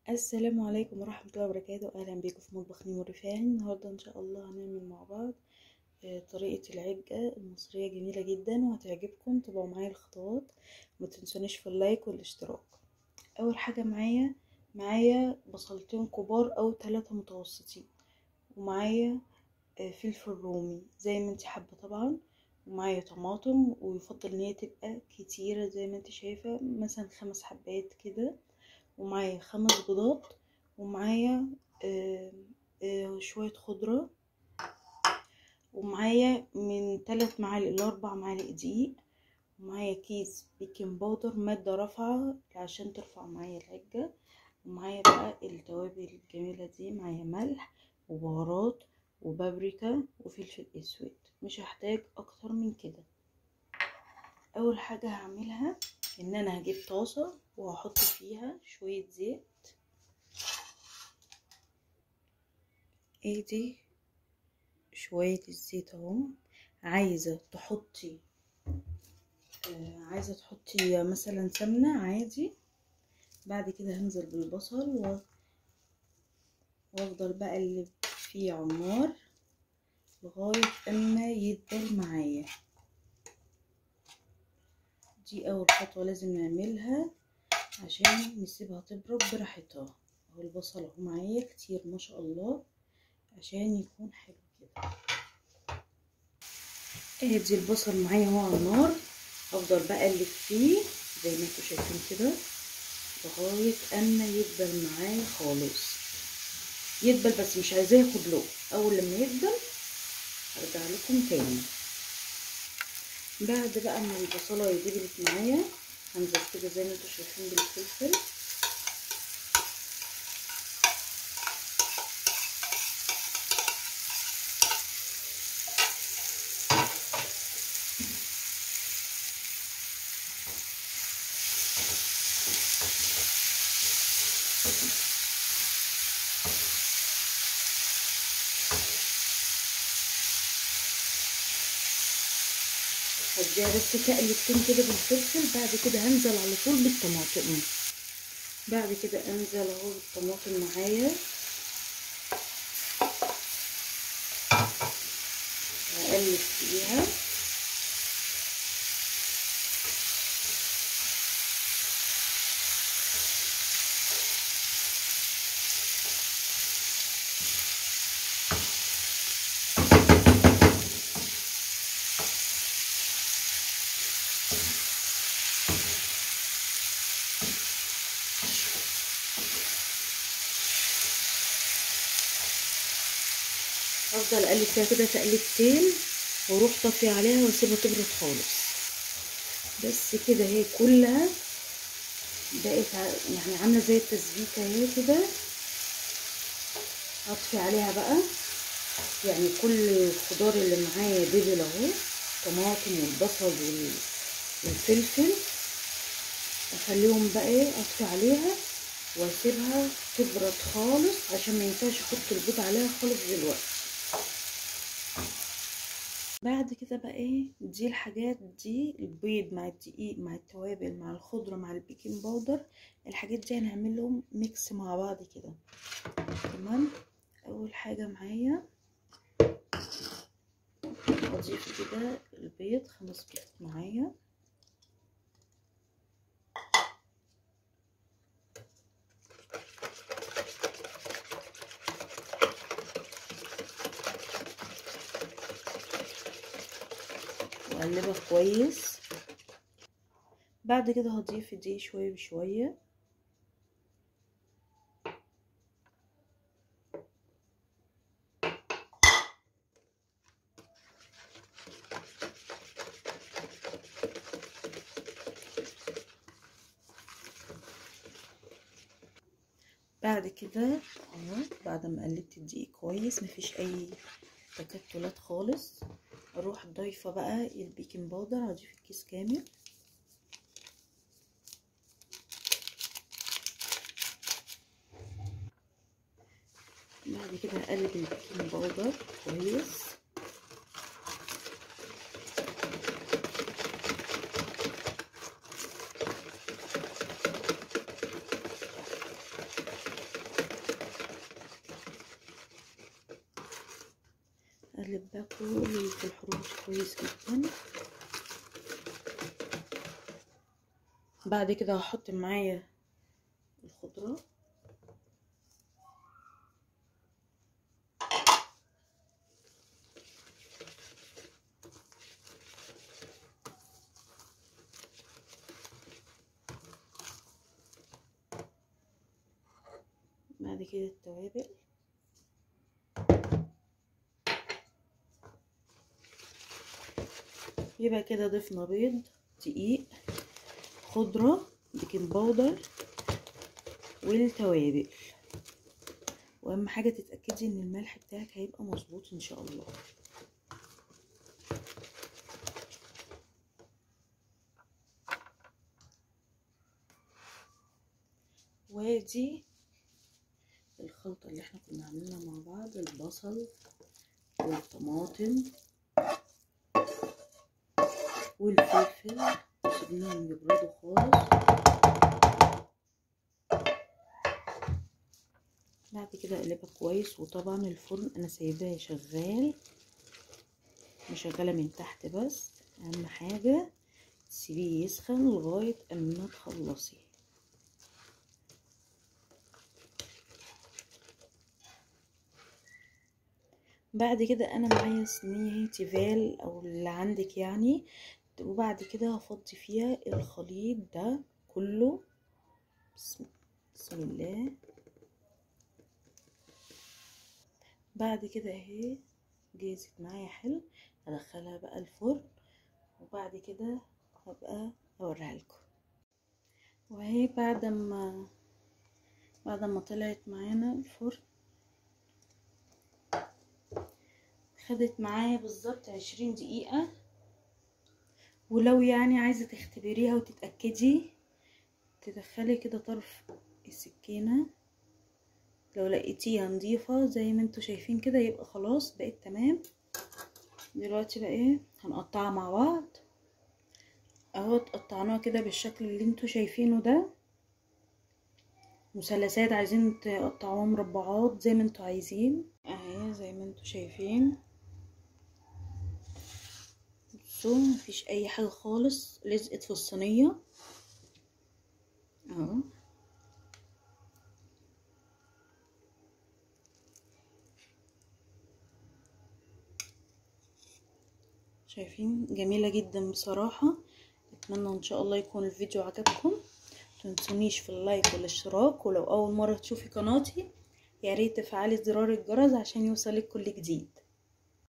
السلام عليكم ورحمة الله وبركاته أهلا بيكم في مطبخ نيمو الرفاعي النهاردة إن شاء الله هنعمل مع بعض آه، طريقة العجة المصرية جميلة جدا وهتعجبكم تابعوا معايا الخطوات ومتنسونيش في اللايك والاشتراك أول حاجة معايا معايا بصلتين كبار أو ثلاثة متوسطين ومعايا آه، فلفل رومي زي ما انت حابة طبعا ومعايا طماطم ويفضل ان هي تبقى كتيرة زي ما انت شايفة مثلا خمس حبات كده ومعايا خمس بيضات ومعايا آه، آه، شوية خضرة ومعايا من تلات معالق لأربع معالق دقيق ومعايا كيس بيكنج باودر مادة رافعة عشان ترفع معايا العجة ومعايا بقى التوابل الجميلة دي معايا ملح وبهارات وبابريكا وفلفل اسود مش هحتاج اكتر من كده اول حاجة هعملها ان انا هجيب طاسة وهحط فيها شوية زيت ادي شوية الزيت اهو عايزة تحطي آه عايزة تحطي مثلا سمنة عادي بعد كده هنزل بالبصل و... وافضل بقى اقلب فيه على النار لغاية اما يدبل معايا دي اول خطوة لازم نعملها عشان نسيبها تبرد براحتها اهو البصل اهو معايا كتير ما شاء الله عشان يكون حلو كده ادي البصل معايا اهو على النار افضل بقى اقلب فيه زي ما انتوا شايفين كده لغاية اما يدبل معايا خالص يدبل بس مش عايزاه ياخد لون اول لما يدبل هرجع لكم تاني بعد بقى ما البصله دبلت معايا هنزل كده زي ما انتوا شايفين بالفلفل هديها بس تقلبتين كده بالفلفل بعد كده هنزل على طول بالطماطم بعد كده انزل اهو بالطماطم معايا هقلب فيها افضل اقلب فيها كده تقلبتين واروح طافيه عليها واسيبها تبرد خالص بس كده هي كلها بقت يعني عامله زي التسبيكه اهي كده اطفي عليها بقى يعني كل الخضار اللي معايا دبل اهو الطماطم والبصل والفلفل اخليهم بقى ايه اطفي عليها واسيبها تبرد خالص عشان ما ينفعش احط البيض عليها خالص دلوقتي بعد كده بقى ايه دي الحاجات دي البيض مع الدقيق مع التوابل مع الخضره مع البيكنج باودر الحاجات دي هنعمل لهم ميكس مع بعض كده تمام اول حاجه معايا اضيف كده البيض خمس بيضات معايا واقلبها كويس بعد كده هضيف دي شويه بشويه بعد كده اهو بعد ما قلبت الدقيق كويس مفيش اي تكتلات خالص اروح ضايفه بقى البيكنج باودر هضيف الكيس كامل بعد كده اقلب البيكنج باودر كويس هقلب بقى كل اللي في الحروش كويس جدا بعد كده هحط معايا الخضره بعد كده التوابل يبقى كده ضفنا بيض دقيق خضرة بيكنج باودر والتوابل واهم حاجة تتأكدي ان الملح بتاعك هيبقى مظبوط ان شاء الله وادي الخلطة اللي احنا كنا عاملينها مع بعض البصل والطماطم والفلفل سيبناهم يبردوا خالص بعد كده اقلبها كويس وطبعا الفرن انا سايباه شغال مشغله من تحت بس اهم حاجه تسيبيه يسخن لغايه اما تخلصي بعد كده انا معايا صينيه تيفال او اللي عندك يعني وبعد كده هفضي فيها الخليط ده كله بسم, بسم الله بعد كده اهي جهزت معايا حلو هدخلها بقى الفرن وبعد كده هبقى اوريها لكم وهي بعد ما بعد ما طلعت معانا الفرن خدت معايا بالظبط عشرين دقيقة ولو يعني عايزة تختبريها وتتأكدي تدخلي كده طرف السكينة لو لقيتيها نظيفة زي ما انتوا شايفين كده يبقى خلاص بقت تمام دلوقتي بقى ايه هنقطعها مع بعض اهو تقطعناها كده بالشكل اللي انتوا شايفينه ده مثلثات عايزين تقطعوها مربعات زي ما انتوا عايزين اهي زي ما انتوا شايفين بصوا مفيش اي حاجه خالص لزقت في الصينيه اهو شايفين جميله جدا بصراحه اتمنى ان شاء الله يكون الفيديو عجبكم متنسونيش في اللايك والاشتراك ولو اول مره تشوفي قناتي يا ريت تفعلي زرار الجرس عشان يوصلك كل جديد